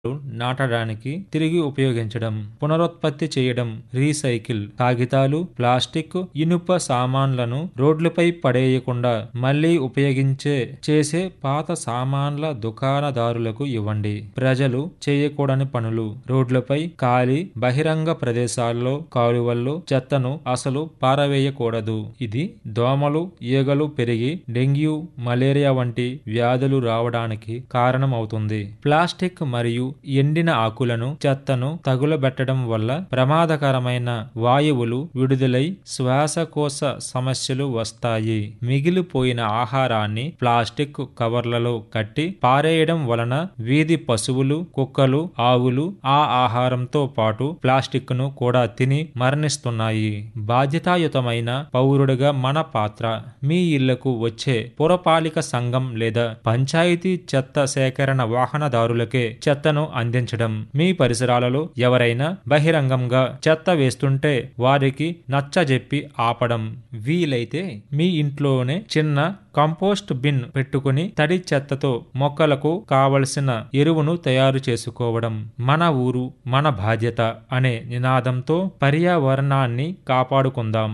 నాటడానికి తిరిగి ఉపయోగించడం పునరుత్పత్తి చేయడం రీసైకిల్ కాగితాలు ప్లాస్టిక్ ఇనుప సామాన్లను రోడ్లపై పడేయకుండా మళ్ళీ ఉపయోగించే చేసే పాత సామాన్ల దుకాణదారులకు ఇవ్వండి ప్రజలు చేయకూడని పనులు రోడ్లపై ఖాళీ బహిరంగ ప్రదేశాల్లో కాలువల్లో చెత్తను అసలు పారవేయకూడదు ఇది దోమలు ఈగలు పెరిగి డెంగ్యూ మలేరియా వంటి వ్యాధులు రావడానికి కారణమవుతుంది ప్లాస్టిక్ మరియు ఎండిన ఆకులను చెత్తను తగులబెట్టడం వల్ల ప్రమాదకరమైన వాయువులు విడుదలై శ్వాసకోశ సమస్యలు వస్తాయి మిగిలిపోయిన ఆహారాన్ని ప్లాస్టిక్ కవర్లలో కట్టి పారేయడం వలన వీధి పశువులు కుక్కలు ఆవులు ఆ ఆహారంతో పాటు ప్లాస్టిక్ ను కూడా తిని మరణిస్తున్నాయి బాధ్యతాయుతమైన పౌరుడిగా మన పాత్ర మీ ఇళ్లకు వచ్చే పురపాలిక సంఘం లేదా పంచాయతీ చెత్త సేకరణ వాహనదారులకే చెత్తను అందించడం మీ పరిసరాలలో ఎవరైనా బహిరంగంగా చెత్త వేస్తుంటే వారికి నచ్చజెప్పి ఆపడం వీలైతే మీ ఇంట్లోనే చిన్న కంపోస్ట్ బిన్ పెట్టుకుని తడి చెత్తతో మొక్కలకు కావలసిన ఎరువును తయారు చేసుకోవడం మన ఊరు మన బాధ్యత అనే నినాదంతో పర్యావరణాన్ని కాపాడుకుందాం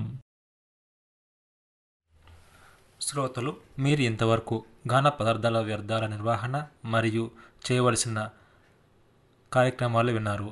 శ్రోతలు మీరు ఇంతవరకు ఘన పదార్థాల వ్యర్థాల నిర్వహణ మరియు చేయవలసిన కార్యక్రమాలు విన్నారు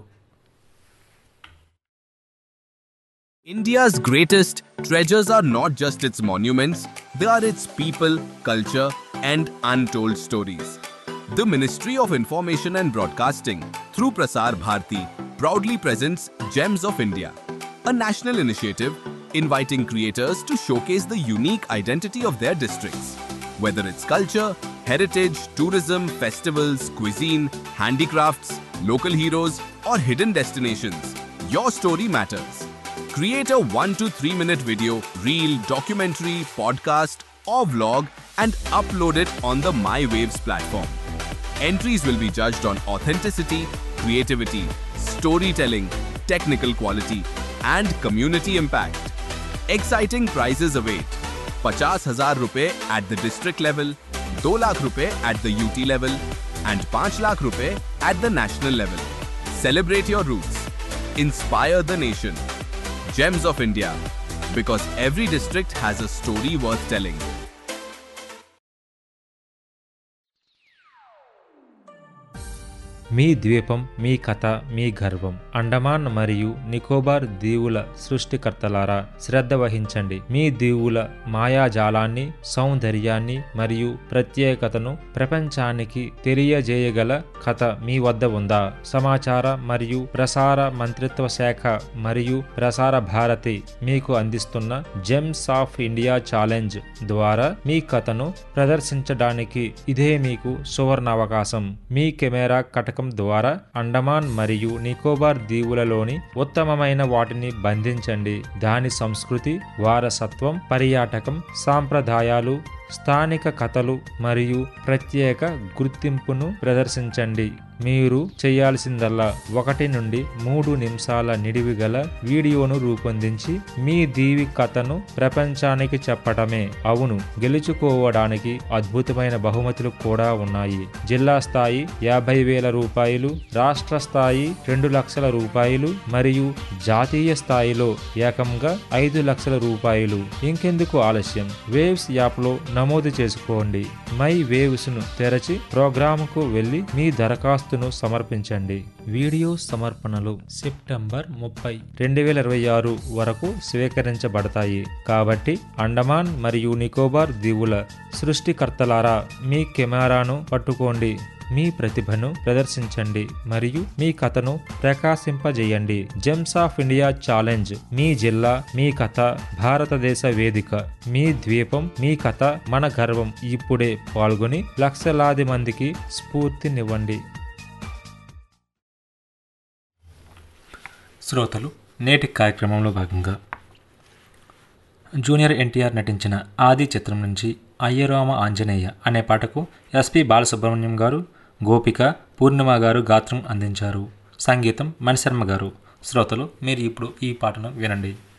India's greatest treasures are not just its monuments, they are its people, culture, and untold stories. The Ministry of Information and Broadcasting, through Prasar Bharati, proudly presents Gems of India, a national initiative inviting creators to showcase the unique identity of their districts. Whether it's culture, heritage, tourism, festivals, cuisine, handicrafts, local heroes, or hidden destinations, your story matters. Create a 1 to 3 minute video, reel, documentary, podcast, or vlog and upload it on the My Waves platform. Entries will be judged on authenticity, creativity, storytelling, technical quality, and community impact. Exciting prizes await. 50,000 rupees at the district level, 2 lakh rupees at the UT level, and 5 lakh rupees at the national level. Celebrate your roots. Inspire the nation. Gems of India. Because every district has a story worth telling. మీ ద్వీపం మీ కథ మీ గర్వం అండమాన్ మరియు నికోబార్ దీవుల సృష్టికర్తలారా శ్రద్ధ వహించండి మీ దీవుల మాయాజాలాన్ని సౌందర్యాన్ని మరియు ప్రత్యేకతను ప్రపంచానికి తెలియజేయగల కథ మీ వద్ద ఉందా సమాచార మరియు ప్రసార మంత్రిత్వ శాఖ మరియు ప్రసార భారతి మీకు అందిస్తున్న జెమ్స్ ఆఫ్ ఇండియా ఛాలెంజ్ ద్వారా మీ కథను ప్రదర్శించడానికి ఇదే మీకు సువర్ణ అవకాశం మీ కెమెరా కటకం ద్వారా అండమాన్ మరియు నికోబార్ దీవులలోని ఉత్తమమైన వాటిని బంధించండి దాని సంస్కృతి వారసత్వం పర్యాటకం సాంప్రదాయాలు స్థానిక కథలు మరియు ప్రత్యేక గుర్తింపును ప్రదర్శించండి మీరు చేయాల్సిందల్లా ఒకటి నుండి మూడు నిమిషాల నిడివి గల వీడియోను రూపొందించి మీ దీవి కథను ప్రపంచానికి చెప్పటమే అవును గెలుచుకోవడానికి అద్భుతమైన బహుమతులు కూడా ఉన్నాయి జిల్లా స్థాయి యాభై వేల రూపాయలు రాష్ట్ర స్థాయి రెండు లక్షల రూపాయలు మరియు జాతీయ స్థాయిలో ఏకంగా ఐదు లక్షల రూపాయలు ఇంకెందుకు ఆలస్యం వేవ్స్ యాప్లో నమోదు చేసుకోండి మై వేవ్స్ ను తెరచి ప్రోగ్రాముకు వెళ్లి మీ దరఖాస్తును సమర్పించండి వీడియో సమర్పణలు సెప్టెంబర్ ముప్పై రెండు వేల ఇరవై ఆరు వరకు స్వీకరించబడతాయి కాబట్టి అండమాన్ మరియు నికోబార్ దీవుల సృష్టికర్తలారా మీ కెమెరాను పట్టుకోండి మీ ప్రతిభను ప్రదర్శించండి మరియు మీ కథను ప్రకాశింపజేయండి జెమ్స్ ఆఫ్ ఇండియా ఛాలెంజ్ మీ జిల్లా మీ కథ భారతదేశ వేదిక మీ ద్వీపం మీ కథ మన గర్వం ఇప్పుడే పాల్గొని లక్షలాది మందికి స్ఫూర్తినివ్వండి శ్రోతలు నేటి కార్యక్రమంలో భాగంగా జూనియర్ ఎన్టీఆర్ నటించిన ఆది చిత్రం నుంచి అయ్యరామ ఆంజనేయ అనే పాటకు ఎస్పి బాలసుబ్రహ్మణ్యం గారు గోపిక పూర్ణిమ గారు గాత్రం అందించారు సంగీతం మణిశర్మ గారు శ్రోతలు మీరు ఇప్పుడు ఈ పాటను వినండి